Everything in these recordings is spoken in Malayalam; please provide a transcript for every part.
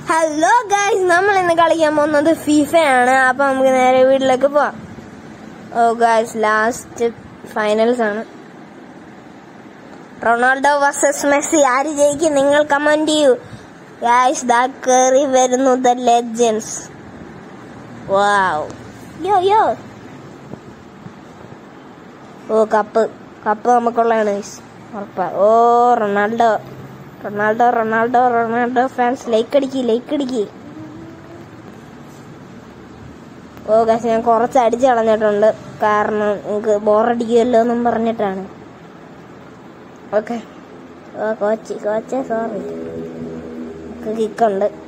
ഹലോ ഗായ്സ് നമ്മൾ ഇന്ന് കളിക്കാൻ പോകുന്നത് ഫിഫയാണ് അപ്പൊ നമുക്ക് നേരെ വീട്ടിലേക്ക് പോവാം ഓ ഗായ്സ് ലാസ്റ്റ് ഫൈനൽസ് ആണ് റൊണാൾഡോ വർസസ് മെസ്സി ആര് ജയിക്കും നിങ്ങൾ കമന്റ് ചെയ്യൂ ഗായ്സ് ദാ കേറി വരുന്നു the legends wow yo yo oh cup cup നമുക്കുള്ളതാണ് guys. ഉറപ്പാ oh Ronaldo Ronaldo Ronaldo Ronaldo fans like അടിക്കി ലൈക്ക് അടിക്കി ഓ ഗാസ് ഞാൻ കുറച്ച് അടിച്ച് കളഞ്ഞിട്ടുണ്ട് കാരണം എനിക്ക് ബോറടിക്കുമല്ലോ എന്നും പറഞ്ഞിട്ടാണ് okay oh coach coach sorry കിക്കുണ്ട്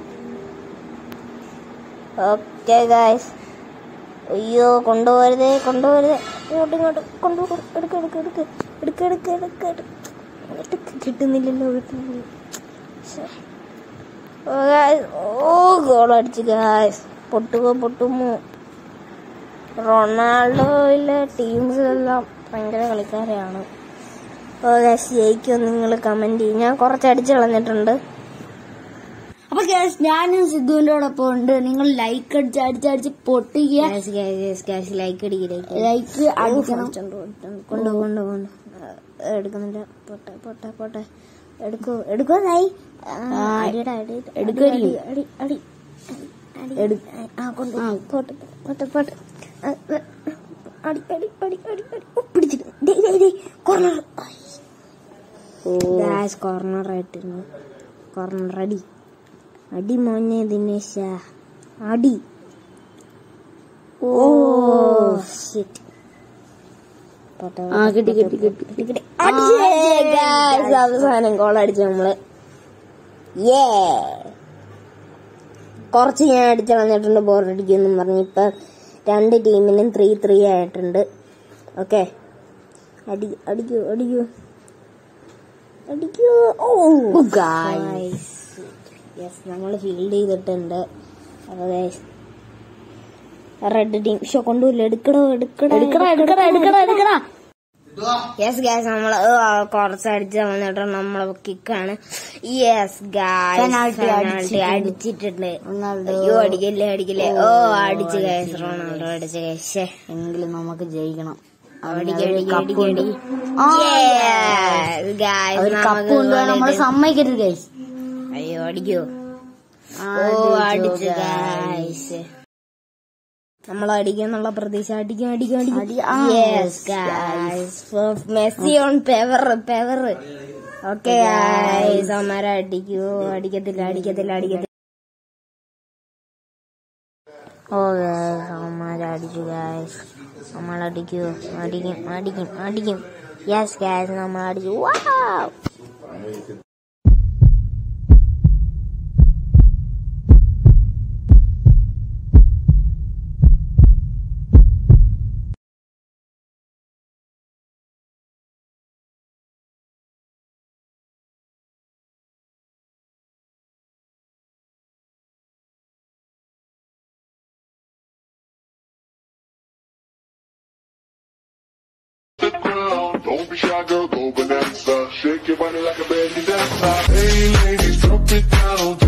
ഓക്കെ ഗായ്സ് അയ്യോ കൊണ്ടുപോകരുതേ കൊണ്ടുപോകരുതേ ഇങ്ങോട്ട് ഇങ്ങോട്ട് കൊണ്ടുപോകും എടുക്ക എടുക്ക എടുക്ക എടുക്ക എടുക്ക എടുക്ക എടുക്ക എടുക്ക കിട്ടുന്നില്ലല്ലോ കിട്ടുന്നില്ല ശ്ശെ. Oh, guys. ഓ ഗോൾ അടിച്ചു ഗായ്സ് പൊട്ടുകോ പൊട്ടുമോ റൊണാൾഡോയിലെ ടീംസിലെല്ലാം ഭയങ്കര കളിക്കാരെയാണ് ഓ ഗായ്സ് ജയിക്കും നിങ്ങൾ കമന്റ് ചെയ്യും ഞാൻ കുറച്ച് അടിച്ചു കളഞ്ഞിട്ടുണ്ട് അപ്പൊ guys, ഞാനും സിദ്ധുവിന്റെ ഒപ്പം ഉണ്ട് നിങ്ങൾ ലൈക്ക് അടിച്ച് അടിച്ചടിച്ച് പൊട്ടിക്കുക ഗായ്സ് ഗായ്സ് ഗായ്സ് ലൈക്ക് അടിക്കിലേക്ക് ലൈക്ക് അടിക്കണം കൊണ്ടു കൊണ്ടു കൊണ്ടു എടുക്കുന്നില്ല പോട്ടെ പോട്ടെ പോട്ടെ എടുക്കൂ എടുക്കോ നായി ആ, അടിയുടെ അടി എടുക്കുമായിരിക്കും. അടി അടി അടി അടി ആ കൊണ്ടു പോട്ടെ പോട്ടെ പോട്ടെ ആ, ആ, അടി അടി അടി അടി അടി ഓ, പിടിച്ചിട്ട് ദേ, ദേ, ദേ, കോർണർ ഗാസ് കോർണർ ആയിട്ടിരുന്നു കോർണർ അടി അടി മോനെ ദിനേശ അടി ഓ ഷിറ്റ് ആ കിട്ടി കിട്ടി കിട്ടി അവസാനം ഗോൾ അടിച്ചു നമ്മള് ഏ കുറച്ച് ഞാൻ അടിച്ചു കളഞ്ഞിട്ടുണ്ട് ബോറടിക്കുമെന്നും പറഞ്ഞു ഇപ്പൊ രണ്ട് ടീമിനും ത്രീ ത്രീ ആയിട്ടുണ്ട് ഓക്കെ അടി അടിക്കൂ അടിക്കൂ അടിക്കൂ ഓ ഗായ്സ് യെസ് നമ്മൾ ഫീൽഡ് ചെയ്തിട്ടുണ്ട് അപ്പൊ റെഡ് ടീം ഷോ കൊണ്ടുപോയില്ല എടുക്കടോ എടുക്കടോ എടുക്കടാ എടുക്കടാ എടുക്കടാ എടുക്കടാ യെസ് ഗായ്സ് നമ്മള് കുറച്ച് അടിച്ച് വന്നിട്ട് നമ്മളെ കിക്കാണ് യെസ് Penalty ഗായ്സ് അടിച്ചിട്ടുണ്ട്. അടിച്ചിട്ടുണ്ട് റൊണാൾഡോ. അയ്യോ അടിക്കല്ലേ അടിക്കല്ലേ ഓ അടിച്ച് ഗായ്സ് റൊണാൾഡോ അടിച്ച് ഗായ്സ് എങ്കിലും നമുക്ക് ജയിക്കണം അടിക്ക് അടിക്ക് കപ്പ് അടിക്ക് ഉണ്ട്. അടി ആ, ഗായ്സ് ഒരു കപ്പ് കൊണ്ട് നമ്മള് സമ്മതിക്കരുത് ഗൈസ് അയ്യോ അടിക്കോ ഓ അടിച്ച് ഗായ്സ് നമ്മൾ അടിക്കുന്നുള്ള പ്രതീക്ഷ അടിക്കും അടിക്കും അടി- അടിക്കും ആ, yes yes, guys Messi on പെവർ പെവർ ഓക്കെ ഗായ്സ് അമ്മര അടിക്കൂ അടിക്കത്തില്ല അടിക്കത്തില്ല അടിക്കത്തില്ല ഓ ഗായ്സ് അമ്മര അടിച്ചു ഗായ്സ് നമ്മൾ അടിക്കൂ അടിക്കും അടിക്കും അടിക്കും യെസ് ഗായ്സ് നമ്മൾ അടിച്ചു വാവ് the ground. Don't be shy, girl, go bonanza. Shake your body like a belly dancer. Hey, ladies, drop it down.